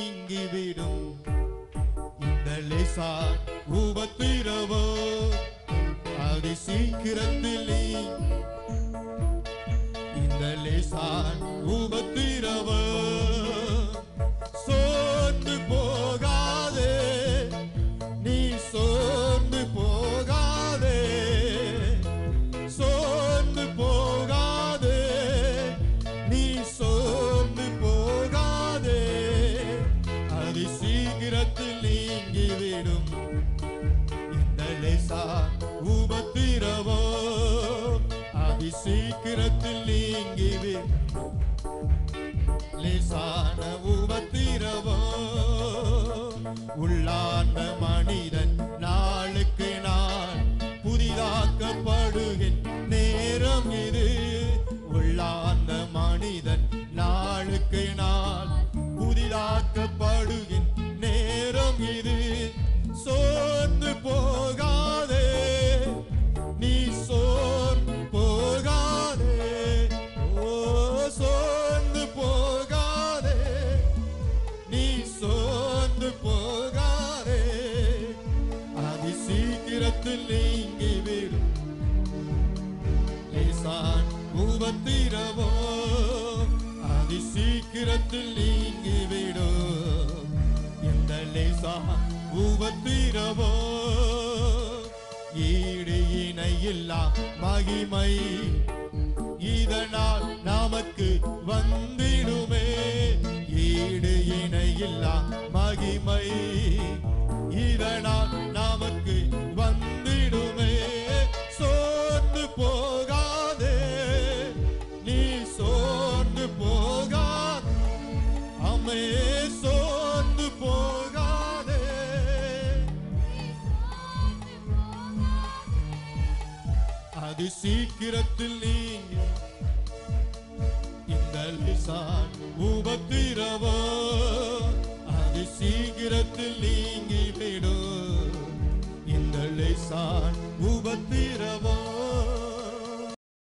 நீங்கிவிடும் இந்த லேசான் உபத்திரவோ அது சீக்கிரத்தில் நீ இந்த லேசான் உபத்திரவோ சோர்ந்து போகாதே நீ சோர்ந்து போகாதே சோர்ந்து போகாதே நீ சோர்ந்து போகாதே அது சீக்கிரத்தில் நீங்கிவிடும் இந்த லேசா உபத்திரவோ அது சீக்கிரத்தில் நீங்கிவிடும் லேசான உபத்திரவோ உள்ளார்ந்த மனிதன் நாளுக்கு நாள் புதிதாக்கப்படுகின் நேரம் இது உள்ளார்ந்த மனிதன் நாளுக்கு நாள் புதிதாக்கப்படுகின் நேரம் இது சோர்ந்து போகாதே நீ சோர்ந்து போகாதே ஓ சோர்ந்து போகாதே நீ சோர்ந்து போகாதே அது சீக்கிரத்தில் நீங்கிவிடும் லேசான் உபத்திரவோ அது சீக்கிரத்தில் நீங்கிவிடும் இந்த லேசான் உபத்திரவோ ஈடு இணையில்லா மகிமை இதனால் நமக்கு வந்திடுமே ஈடு இணையில்லா மகிமை இதனால் நமக்கு வந்திடுமே சோர்ந்து போகாதே நீ சோர்ந்து போகாதே அம்மே சோர்ந்து போகாதே அது சீக்கிரத்தில் நீங்க இந்த லிசான் உபத்திரவோ